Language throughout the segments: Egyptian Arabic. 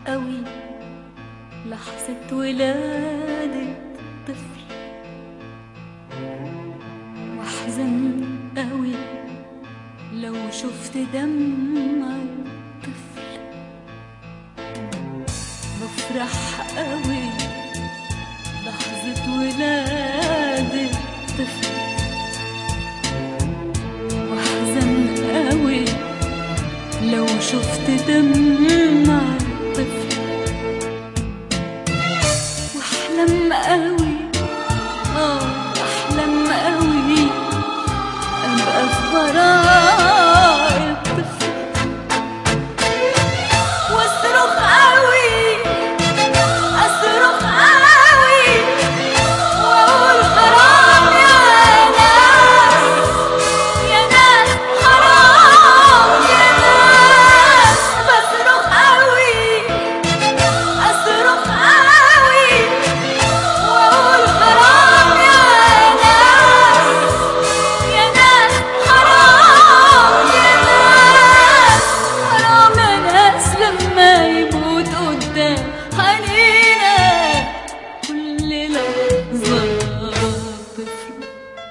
قوي لحظة ولادة طفل واحزن قوي لو شفت دمع طفل بفرح قوي لحظة ولادة طفل واحزن قوي لو شفت دمع طفل واحلم قوي اه احلم قوي ابقى في براءة الطفل واصرخ قوي اصرخ قوي واقول حرام يا ناس يا ناس حرام يا ناس بصرخ قوي اصرخ قوي واقول حرام يا ناس يا ناس حرام يا ناس حرام يا ناس لما يموت قدام عينينا كل لحظة طفل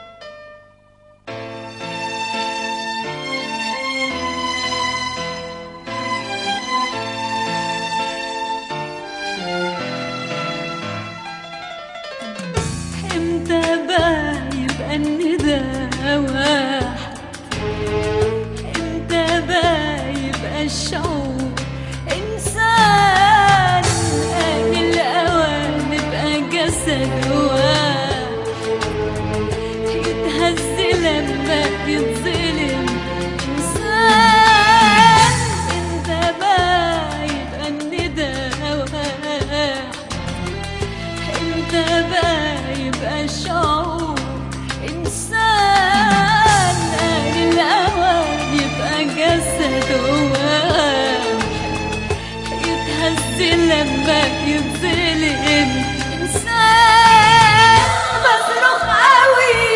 امتى بقى يبقى الندى واحد امتى بقى يبقى الشعور انسان آن الاوان نبقى جسد واحد يتهز لما يتظلم انسان امتى بقى يبقى الندى واحد امتى بقى يبقى الشعور انسان آن الاوان يبقى جسد واحد يتهز لما يتظلم انسان بصرخ قوي